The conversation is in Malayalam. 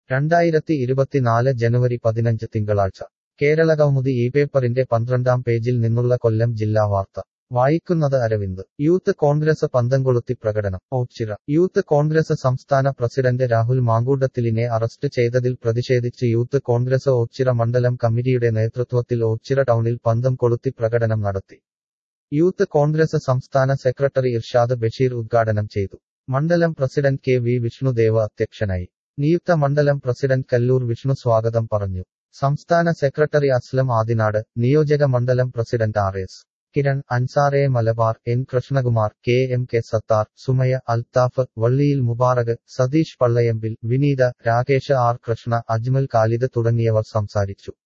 രണ്ടായിരത്തി ഇരുപത്തിനാല് ജനുവരി പതിനഞ്ച് തിങ്കളാഴ്ച കേരളകൗമുദി ഈ പേപ്പറിന്റെ പന്ത്രണ്ടാം പേജിൽ നിന്നുള്ള കൊല്ലം ജില്ലാ വാർത്ത വായിക്കുന്നത് അരവിന്ദ് യൂത്ത് കോൺഗ്രസ് പന്തംകൊളുത്തി പ്രകടനം ഓച്ചിറ യൂത്ത് കോൺഗ്രസ് സംസ്ഥാന പ്രസിഡന്റ് രാഹുൽ മാങ്കൂട്ടത്തിലിനെ അറസ്റ്റ് ചെയ്തതിൽ പ്രതിഷേധിച്ച് യൂത്ത് കോൺഗ്രസ് ഓച്ചിറ മണ്ഡലം കമ്മിറ്റിയുടെ നേതൃത്വത്തിൽ ഓച്ചിറ ടൗണിൽ പന്തം കൊളുത്തി പ്രകടനം നടത്തി യൂത്ത് കോൺഗ്രസ് സംസ്ഥാന സെക്രട്ടറി ഇർഷാദ് ബഷീർ ഉദ്ഘാടനം ചെയ്തു മണ്ഡലം പ്രസിഡന്റ് കെ വി വിഷ്ണുദേവ് അധ്യക്ഷനായി നിയുക്ത മണ്ഡലം പ്രസിഡന്റ് കല്ലൂർ വിഷ്ണു സ്വാഗതം പറഞ്ഞു സംസ്ഥാന സെക്രട്ടറി അസ്ലം ആദിനാട് നിയോജക മണ്ഡലം president R S Kiran Ansar A Malabar N Krishnakumar K M K Sathar Sumaya Althaf Valliyil Mubarak Satheesh Pallayambil Vineetha Rakesh R Krishna Ajmal Khalid തുടങ്ങിയവർ സംസാരിച്ചു